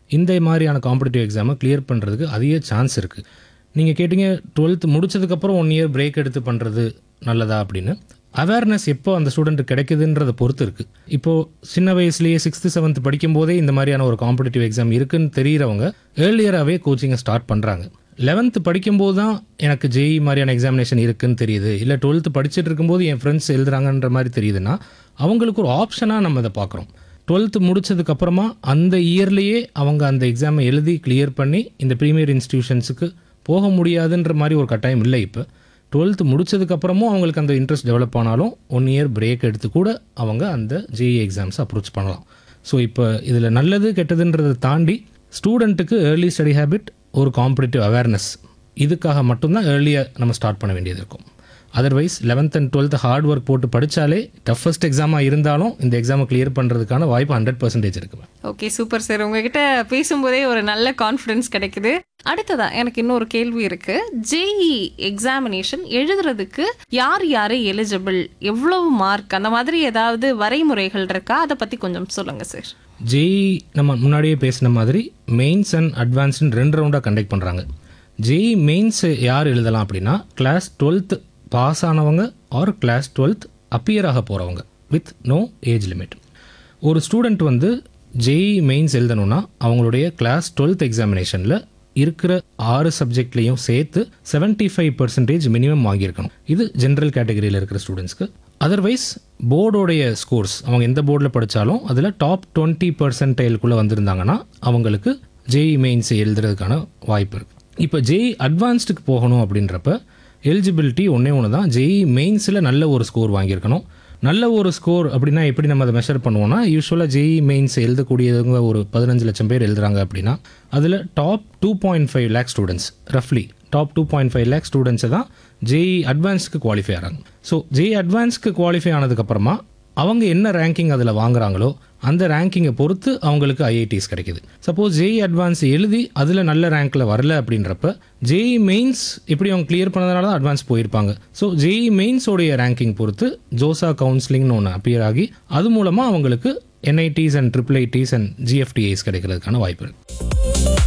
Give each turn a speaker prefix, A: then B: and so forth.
A: இந்த மாதிரியான காம்படிட்டிவ் எக்ஸாமை கிளியர் பண்ணுறதுக்கு அதிக சான்ஸ் இருக்குது நீங்கள் கேட்டிங்க டுவெல்த் முடிச்சதுக்கப்புறம் ஒன் இயர் பிரேக் எடுத்து பண்ணுறது நல்லதா அப்படின்னு அவேர்னஸ் எப்போ அந்த ஸ்டூடெண்ட்டுக்கு கிடைக்குதுன்றதை பொறுத்து இருக்குது இப்போது சின்ன வயசுலேயே சிக்ஸ்த்து செவன்த் படிக்கும்போதே இந்த மாதிரியான ஒரு காம்படிட்டிவ் எக்ஸாம் இருக்குன்னு தெரிகிறவங்க ஏர்லியராகவே கோச்சிங்கை ஸ்டார்ட் பண்ணுறாங்க லெவன்த்து படிக்கும்போது தான் எனக்கு ஜேஇ மாதிரியான எக்ஸாமினேஷன் இருக்குன்னு தெரியுது இல்லை டுவெல்த்து படிச்சுட்டு இருக்கும்போது என் ஃப்ரெண்ட்ஸ் எழுதுறாங்கன்ற மாதிரி தெரியுதுன்னா அவங்களுக்கு ஒரு ஆப்ஷனாக நம்ம இதை பார்க்குறோம் டுவெல்த்து முடிச்சதுக்கப்புறமா அந்த இயர்லேயே அவங்க அந்த எக்ஸாமை எழுதி கிளியர் பண்ணி இந்த ப்ரீமியர் இன்ஸ்டிடியூஷன்ஸுக்கு போக முடியாதுன்ற மாதிரி ஒரு கட்டாயம் இல்லை இப்போ டுவெல்த்து முடிச்சதுக்கப்புறமும் அவங்களுக்கு அந்த இன்ட்ரெஸ்ட் டெவலப் ஆனாலும் ஒன் இயர் பிரேக் எடுத்து கூட அவங்க அந்த ஜேஇ எக்ஸாம்ஸ் அப்ரோச் பண்ணலாம் ஸோ இப்போ இதில் நல்லது கெட்டதுன்றதை தாண்டி ஸ்டூடெண்ட்டுக்கு ஏர்லி ஸ்டடி ஹேபிட் ஒரு காம்படிட்டிவ் அவேர்னஸ் இதுக்காக மட்டும்தான் ஏர்லியாக நம்ம ஸ்டார்ட் பண்ண வேண்டியது இருக்கும் otherwise eleventh and twelfth hard work போட்டு படித்தாலே டஃபஸ்ட் எக்ஸாமாக இருந்தாலும் இந்த எக்ஸாமை கிளியர் பண்ணுறதுக்கான வாய்ப்பு ஹண்ட்ரட் பர்சன்டேஜ் இருக்குது
B: ஓகே சூப்பர் சார் உங்ககிட்ட பேசும்போதே ஒரு நல்ல கான்ஃபிடன்ஸ் கிடைக்குது அடுத்ததா எனக்கு இன்னொரு கேள்வி இருக்கு ஜேஇ எக்ஸாமினேஷன் எழுதுறதுக்கு யார் யாரு எலிஜிபிள் எவ்வளவு மார்க் அந்த மாதிரி ஏதாவது வரைமுறைகள் இருக்கா அதை பத்தி கொஞ்சம் சொல்லுங்க சார்
A: ஜேஇ நம்ம முன்னாடியே பேசின மாதிரி மெயின்ஸ் அண்ட் அட்வான்ஸ்னு ரெண்டு ரவுண்டாக கண்டக்ட் பண்ணுறாங்க ஜேஇ மெயின்ஸ் யார் எழுதலாம் அப்படின்னா கிளாஸ் டுவெல்த் பாஸ் ஆனவங்க ஆர் கிளாஸ் டுவெல்த் அப்பியர் ஆக போகிறவங்க வித் நோ ஏஜ் லிமிட் ஒரு ஸ்டூடெண்ட் வந்து ஜேஇ மெயின்ஸ் எழுதணும்னா அவங்களுடைய கிளாஸ் டுவெல்த் எக்ஸாமினேஷனில் இருக்கிற ஆறு சப்ஜெக்ட்லேயும் சேர்த்து 75% ஃபைவ் பர்சன்டேஜ் மினிமம் வாங்கியிருக்கணும் இது ஜென்ரல் கேட்டகரியில் இருக்கிற ஸ்டூடெண்ட்ஸ்க்கு அதர்வைஸ் போர்டோடைய ஸ்கோர்ஸ் அவங்க எந்த போர்டில் படித்தாலும் அதில் டாப் டுவெண்ட்டி பர்சன்டைலுக்குள்ளே வந்திருந்தாங்கன்னா அவங்களுக்கு ஜேஇ மெயின்ஸ் எழுதுறதுக்கான வாய்ப்பு இருக்குது இப்போ ஜேஇ அட்வான்ஸ்டுக்கு போகணும் அப்படின்றப்ப எலிஜிபிலிட்டி ஒன்றே ஒன்று தான் ஜேஇ மெயின்ஸில் நல்ல ஒரு ஸ்கோர் வாங்கியிருக்கணும் நல்ல ஒரு ஸ்கோர் அப்படின்னா எப்படி நம்ம அதை மெஷர் பண்ணுவோம்னா யூஸ்வலாக ஜேஇ மெயின்ஸ் எழுதக்கூடியவங்க ஒரு பதினஞ்சு லட்சம் பேர் எழுதுறாங்க அப்படின்னா அதில் top two point five lakh students ரஃப்லி top two point five lakh ஸ்டூடெண்ட்ஸை தான் ஜேஇ அட்வான்ஸ்க்கு குவாலிஃபை ஆகிறாங்க ஸோ ஜேஇ அட்வான்ஸ்க்கு குவாலிஃபை ஆனதுக்கப்புறமா அவங்க என்ன ரேங்கிங் அதில் வாங்குறாங்களோ அந்த ரேங்கிங்கை பொறுத்து அவங்களுக்கு ஐஐடிஸ் கிடைக்குது சப்போஸ் ஜேஇ அட்வான்ஸ் எழுதி அதில் நல்ல ரேங்க்கில் வரல அப்படின்றப்ப ஜேஇ மெயின்ஸ் எப்படி அவங்க கிளியர் பண்ணதுனால தான் அட்வான்ஸ் போயிருப்பாங்க ஸோ ஜேஇ மெயின்ஸோடைய ரேங்கிங் பொறுத்து ஜோசா கவுன்சிலிங்னு ஒன்று அப்பியர் ஆகி அது மூலமாக அவங்களுக்கு NITs and triple IITs and GFTIs கிடைக்கிறதுக்கான வாய்ப்பு இருக்குது